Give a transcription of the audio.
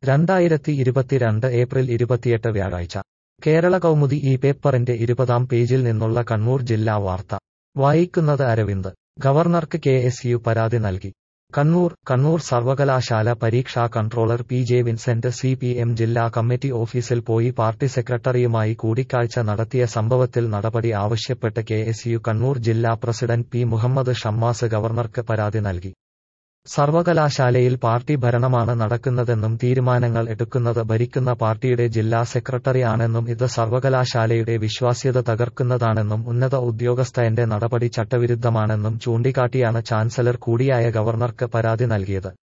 രണ്ടായിരത്തി ഇരുപത്തിരണ്ട് ഏപ്രിൽ ഇരുപത്തിയെട്ട് വ്യാഴാഴ്ച കേരള കൗമുദി ഈ പേപ്പറിന്റെ ഇരുപതാം പേജിൽ നിന്നുള്ള കണ്ണൂർ ജില്ലാ വാർത്ത വായിക്കുന്നത് അരവിന്ദ് ഗവർണർക്ക് കെ എസ് യു പരാതി നൽകി കണ്ണൂർ കണ്ണൂർ സർവകലാശാല പരീക്ഷാ controller P J Vincent C P M ജില്ലാ കമ്മിറ്റി ഓഫീസിൽ പോയി പാർട്ടി സെക്രട്ടറിയുമായി കൂടിക്കാഴ്ച നടത്തിയ സംഭവത്തിൽ നടപടി ആവശ്യപ്പെട്ട് കെ എസ് യു കണ്ണൂർ ജില്ലാ പ്രസിഡന്റ് പി മുഹമ്മദ് ഷമ്മാസ് ഗവർണർക്ക് പരാതി നൽകി സർവകലാശാലയിൽ പാർട്ടി ഭരണമാണ് നടക്കുന്നതെന്നും തീരുമാനങ്ങൾ എടുക്കുന്നത് ഭരിക്കുന്ന പാർട്ടിയുടെ ജില്ലാ സെക്രട്ടറി ആണെന്നും ഇത് സർവകലാശാലയുടെ വിശ്വാസ്യത തകർക്കുന്നതാണെന്നും ഉന്നത ഉദ്യോഗസ്ഥന്റെ നടപടി ചട്ടവിരുദ്ധമാണെന്നും ചൂണ്ടിക്കാട്ടിയാണ് ചാൻസലർ കൂടിയായ ഗവർണർക്ക് പരാതി നൽകിയത്